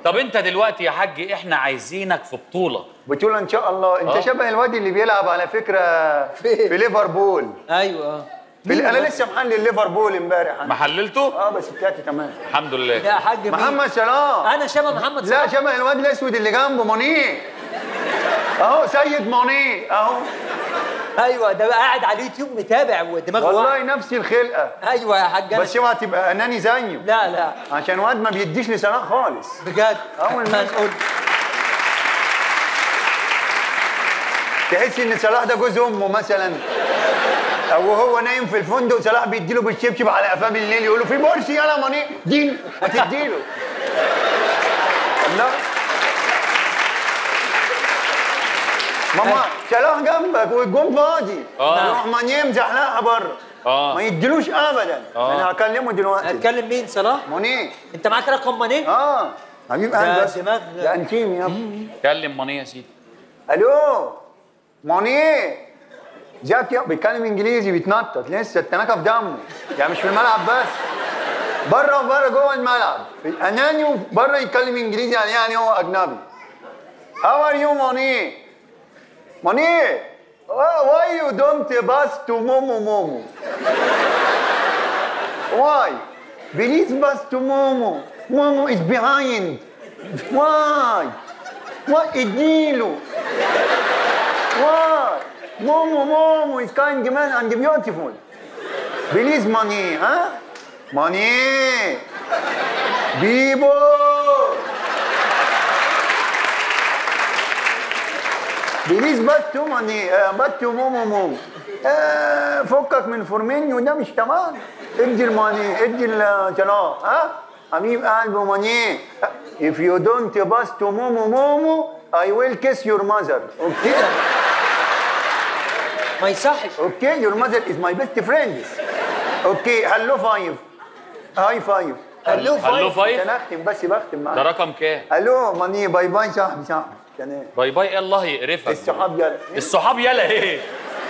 طب انت دلوقتي يا حاج احنا عايزينك في بطوله بطولة ان شاء الله انت آه. شبه الواد اللي بيلعب على فكرة فين؟ في ليفربول ايوه اه في انا لسه محلل ليفربول امبارح ما حللته اه بس بتاعتي تمام الحمد لله يا حاج مين؟ محمد صلاح انا شبه محمد لا صلاح شبه الواد الاسود اللي جنبه مونيه اهو سيد مونيه اهو ايوه ده بقى قاعد على اليوتيوب متابع ودماغه واعية. والله نفس الخلقه ايوه يا حاج أنا- بس اوعى تبقى اناني زيه لا لا عشان واد ما بيديش لصلاح خالص بجد أول ما- هنقول تحس ان صلاح ده جوز امه مثلا او هو نايم في الفندق صلاح بيديله بالشبشب على قفاه بالليل يقول له في بورسي يلا ماني دين ما تديله لا ماما صلاح جنبك والجون فاضي آه. يروح ماني يمزحلقها بره آه. ما يديلوش ابدا آه. انا هكلمه دلوقتي هتكلم مين صلاح ماني انت معاك رقم ماني اه حبيب قلبي ده بس دماغ- ده انتيم يا ابني كلم ماني يا سيدي الو ماني جاك يا بيتكلم انجليزي بيتنطط لسه التناكه في دمه يعني مش في الملعب بس بره وبره جوه الملعب اناني وبره يتكلم انجليزي يعني يعني هو اجنبي هاو ار يو ماني ماني واي يو دونت باس تو مومو مومو واي بليز باس تو مومو مومو از بيهايند واي واي اديله واي مومو مومو is kind man and beautiful Please money ها money بيبو بليز باتو ماني آه، باتو مومو مومو آه، فكك من فورمينيو ده مش تمام ادي الماني ادي الجناح ها حبيب قلبه ماني if you don't pass to مومو مومو I will kiss your mother اوكي ما يصحش اوكي your mother is my best friend اوكي هلو فايف هاي فايف هلو هلو فايف فايف عشان اختم بس بختم ده معاك رقم كام الو ماني باي باي صاحبي صاحبي تمام باي باي الله يقرفك الصحاب يلا الصحاب يلا ايه